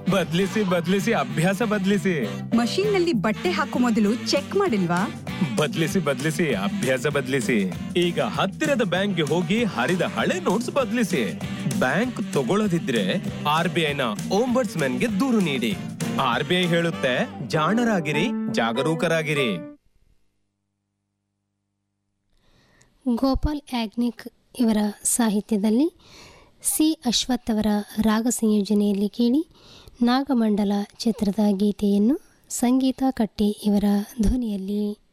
ಬದ್ಲಿಸಿ ಬದ್ಲಿಸಿ ಅಭ್ಯಾಸ ಬದ್ಲಿಸಿ ಮಷೀನ್ ನಲ್ಲಿ ಬಟ್ಟೆ ಹಾಕೋ ಮೊದಲು ಚೆಕ್ ಮಾಡಿಲ್ವಾ ಬದ್ಲಿಸಿ ಬದ್ಲಿಸಿ ಅಭ್ಯಾಸ ಬದ್ಲಿಸಿ ಈಗ ಹತ್ತಿರದ ಬ್ಯಾಂಕ್ಗೆ ಹೋಗಿ ಹರಿದ ಹಳೆ ನೋಟ್ಸ್ ಬದ್ಲಿಸಿ ಬ್ಯಾಂಕ್ ತಗೊಳ್ಳದಿದ್ರೆ ಆರ್ ಬಿ ಐನ ಗೆ ದೂರು ನೀಡಿ ಆರ್ ಬಿ ಐ ಹೇಳುತ್ತೆ ಜಾಣರಾಗಿರಿ ಜಾಗರೂಕರಾಗಿರಿ ಗೋಪಾಲ್ ಯಾಗ್ನಿಕ್ ಇವರ ಸಾಹಿತ್ಯದಲ್ಲಿ ಸಿ ಅಶ್ವಥ್ ಅವರ ರಾಗ ಸಂಯೋಜನೆಯಲ್ಲಿ ಕೇಳಿ ನಾಗಮಂಡಲ ಚಿತ್ರದ ಗೀತೆಯನ್ನು ಸಂಗೀತ ಕಟ್ಟಿ ಇವರ ಧ್ವನಿಯಲ್ಲಿ